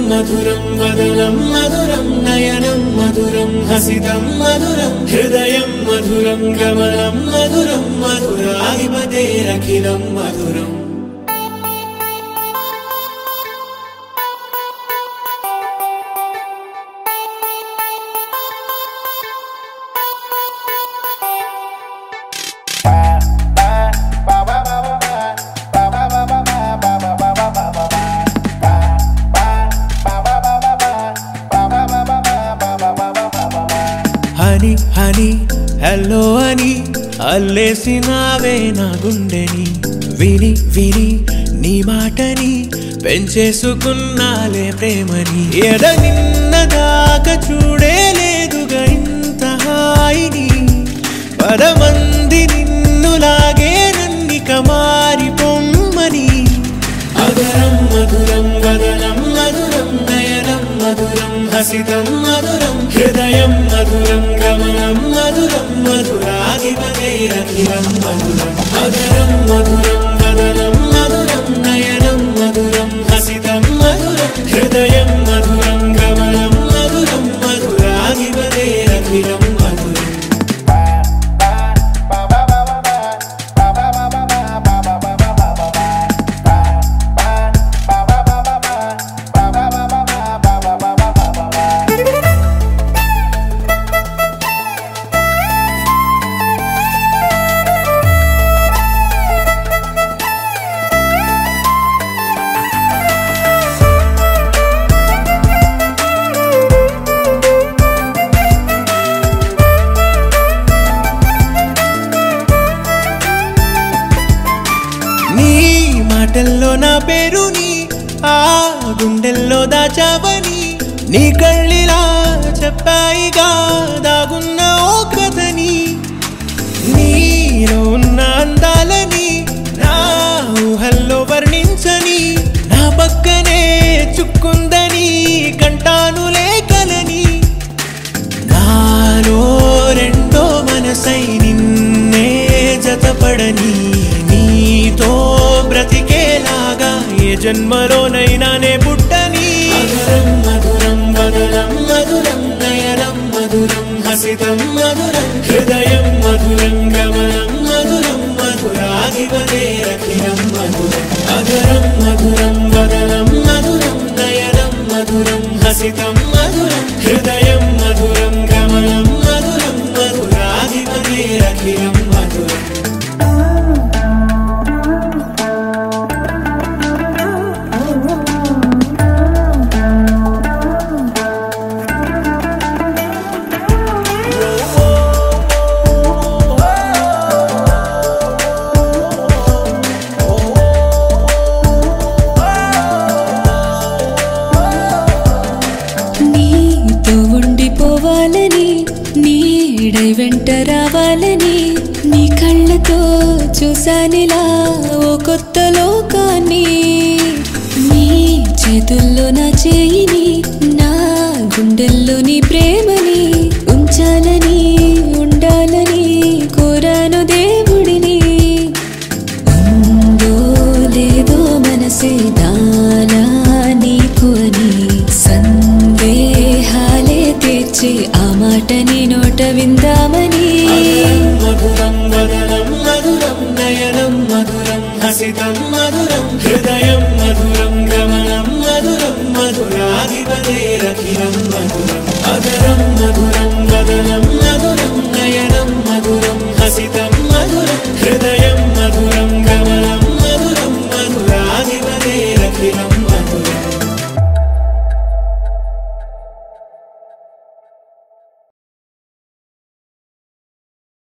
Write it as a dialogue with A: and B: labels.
A: మధురం వదనం మధురం నయనం మధురం హసితం మధురం హృదయం మధురం గమనం మధురం మధురాధిపతేరఖిలం మధురం హని హని హలో అని అల్లేసినావే నా గుండెని విని విని నీ మాటని పెంచేసుకున్నాలే ప్రేమని ఎద నిన్న దాకా చూడేలేదుగా ఇంత హాయిని పదమంది నిన్నులాగే నన్నిక మారి పొమ్మని అగరం మధురం వదనం మధురం నయనం మధురం హసితం మధురం హృదయం మధురం గమనం మధురం మధురాధిపతైరఖిలం మధురం అగరం మధురం వదనం మధురం నయనం మధురం హసితం మధురం హృదయం మధురం గమనం మధురం మధురాధిపతైరఖిలం మధురం నీ మాటల్లో నా పేరుని ఆ గుండెల్లో దాచావని నీ కళ్ళిలా చెప్పాయిగా దాగున్న ఓ కథని నీలో ఉన్న అందాలని నా ఊహల్లో వర్ణించని నా పక్కనే చుక్కుందని కంటాను లేఖలని నాలో రెండో మనసై నిన్నే జతపడని నీతో బ్రతికేలాగా ఏ జన్మలోనైనా నే పుట్టని మధురం మధురం వదనం మధురం నయనం మధురం హసితం మధురం హృదయం మధురం గమనం మధురం మధురాధిపతేరఖిలం మధురం అగరం మధురం వదనం మధురం నయనం మధురం హసితం మధురం హృదయం మధురం గమనం మధురం మధురాధిపతేరఖిలం మధురం
B: నీతో ఉండిపోవాలని నీడై వెంట రావాలని నీ కళ్ళతో చూసానిలా ఓ కొత్త లోకాన్ని నీ చేతుల్లో నా చేయిని నా గుండెల్లో నీ ప్రేమని ఉంచాలని ఉండాలని కోరాను దేవుడిని ఉందో లేదో మనసే దానా నీకు అని సందేహాలే తీర్చి ఆ మాట నీ నోట విందామని
A: మధురం వదనం మధురం నయనం మధురం హసితం మధురం హృదయం మధురం గమనం మధురం మధురాధిపతేరఖిలం మధురం అదరం మధురం వదనం